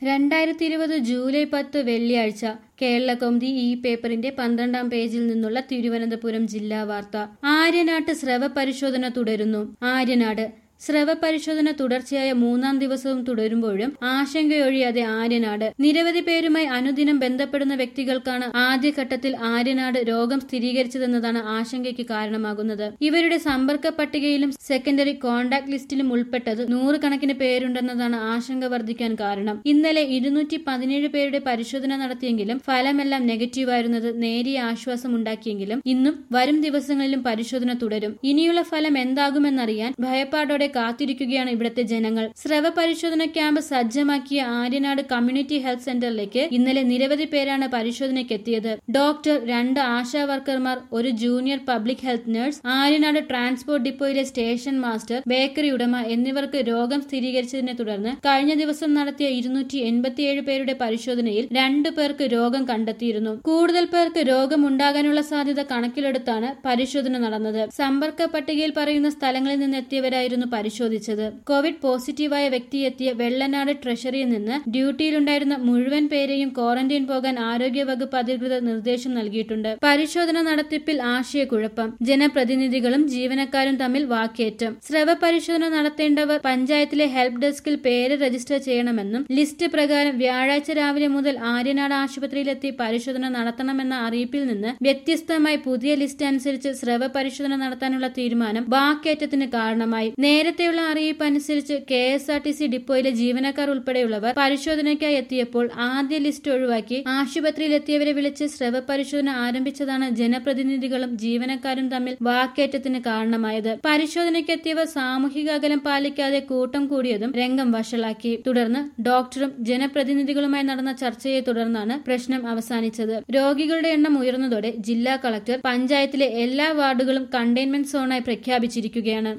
രണ്ടായിരത്തി ഇരുപത് ജൂലൈ പത്ത് വെള്ളിയാഴ്ച കേരളകൗമുദി ഈ പേപ്പറിന്റെ പന്ത്രണ്ടാം പേജിൽ നിന്നുള്ള തിരുവനന്തപുരം ജില്ലാ വാർത്ത ആര്യനാട്ട് സ്രവ പരിശോധന തുടരുന്നു ആര്യനാട് സ്രവ പരിശോധന തുടർച്ചയായ മൂന്നാം ദിവസവും തുടരുമ്പോഴും ആശങ്കയൊഴിയാതെ ആര്യനാട് നിരവധി പേരുമായി അനുദിനം ബന്ധപ്പെടുന്ന വ്യക്തികൾക്കാണ് ആദ്യഘട്ടത്തിൽ ആര്യനാട് രോഗം സ്ഥിരീകരിച്ചതെന്നതാണ് ആശങ്കയ്ക്ക് കാരണമാകുന്നത് ഇവരുടെ സമ്പർക്ക പട്ടികയിലും സെക്കൻഡറി കോണ്ടാക്ട് ലിസ്റ്റിലും ഉൾപ്പെട്ടത് നൂറുകണക്കിന് പേരുണ്ടെന്നതാണ് ആശങ്ക വർദ്ധിക്കാൻ കാരണം ഇന്നലെ ഇരുന്നൂറ്റി പതിനേഴ് പേരുടെ പരിശോധന നടത്തിയെങ്കിലും ഫലമെല്ലാം നെഗറ്റീവായിരുന്നത് നേരിയ ആശ്വാസമുണ്ടാക്കിയെങ്കിലും ഇന്നും വരും ദിവസങ്ങളിലും പരിശോധന തുടരും ഇനിയുള്ള ഫലം എന്താകുമെന്നറിയാൻ ഭയപ്പാടോടെ കാത്തിരിക്കുകയാണ് ഇവിടുത്തെ ജനങ്ങൾ സ്രവ പരിശോധന ക്യാമ്പ് സജ്ജമാക്കിയ ആര്യനാട് കമ്മ്യൂണിറ്റി ഹെൽത്ത് സെന്ററിലേക്ക് ഇന്നലെ നിരവധി പേരാണ് പരിശോധനയ്ക്ക് എത്തിയത് ഡോക്ടർ രണ്ട് ആശാ വർക്കർമാർ ഒരു junior public health nurse Aryanad transport ഡിപ്പോയിലെ സ്റ്റേഷൻ മാസ്റ്റർ ബേക്കറി ഉടമ എന്നിവർക്ക് രോഗം സ്ഥിരീകരിച്ചതിനെ തുടർന്ന് കഴിഞ്ഞ ദിവസം നടത്തിയ ഇരുന്നൂറ്റി എൺപത്തിയേഴ് പേരുടെ പരിശോധനയിൽ രണ്ടു പേർക്ക് രോഗം കണ്ടെത്തിയിരുന്നു കൂടുതൽ പേർക്ക് രോഗമുണ്ടാകാനുള്ള സാധ്യത കണക്കിലെടുത്താണ് പരിശോധന നടന്നത് സമ്പർക്ക പട്ടികയിൽ പറയുന്ന സ്ഥലങ്ങളിൽ നിന്നെത്തിയവരായിരുന്നു പരിശോധിച്ചത് കോവിഡ് പോസിറ്റീവായ വ്യക്തി എത്തിയ വെള്ളനാട് ട്രഷറിയിൽ നിന്ന് ഡ്യൂട്ടിയിലുണ്ടായിരുന്ന മുഴുവൻ പേരെയും ക്വാറന്റൈൻ പോകാൻ ആരോഗ്യ വകുപ്പ് അധികൃതർ നിർദ്ദേശം നൽകിയിട്ടുണ്ട് പരിശോധന നടത്തിപ്പിൽ ആശയക്കുഴപ്പം ജനപ്രതിനിധികളും ജീവനക്കാരും തമ്മിൽ വാക്കേറ്റം സ്രവ പരിശോധന നടത്തേണ്ടവർ പഞ്ചായത്തിലെ ഹെൽപ്പ് ഡെസ്കിൽ പേര് രജിസ്റ്റർ ചെയ്യണമെന്നും ലിസ്റ്റ് പ്രകാരം വ്യാഴാഴ്ച രാവിലെ മുതൽ ആര്യനാട് ആശുപത്രിയിലെത്തി പരിശോധന നടത്തണമെന്ന അറിയിപ്പിൽ നിന്ന് വ്യത്യസ്തമായി പുതിയ ലിസ്റ്റ് അനുസരിച്ച് സ്രവ പരിശോധന നടത്താനുള്ള തീരുമാനം വാക്കേറ്റത്തിന് കാരണമായി നേരത്തെയുള്ള അറിയിപ്പ് അനുസരിച്ച് K S R T C ഡിപ്പോയിലെ ജീവനക്കാർ ഉൾപ്പെടെയുള്ളവർ പരിശോധനയ്ക്കായി എത്തിയപ്പോൾ ആദ്യ ലിസ്റ്റ് ഒഴിവാക്കി ആശുപത്രിയിലെത്തിയവരെ വിളിച്ച് സ്രവ പരിശോധന ആരംഭിച്ചതാണ് ജനപ്രതിനിധികളും ജീവനക്കാരും തമ്മിൽ വാക്കേറ്റത്തിന് കാരണമായത് പരിശോധനയ്ക്കെത്തിയവർ സാമൂഹിക അകലം പാലിക്കാതെ കൂട്ടം കൂടിയതും രംഗം വഷളാക്കി തുടർന്ന് ഡോക്ടറും ജനപ്രതിനിധികളുമായി നടന്ന ചർച്ചയെ തുടർന്നാണ് പ്രശ്നം അവസാനിച്ചത് രോഗികളുടെ എണ്ണം ഉയർന്നതോടെ ജില്ലാ കളക്ടർ പഞ്ചായത്തിലെ എല്ലാ വാർഡുകളും കണ്ടെയ്ൻമെന്റ് സോണായി പ്രഖ്യാപിച്ചിരിക്കുകയാണ്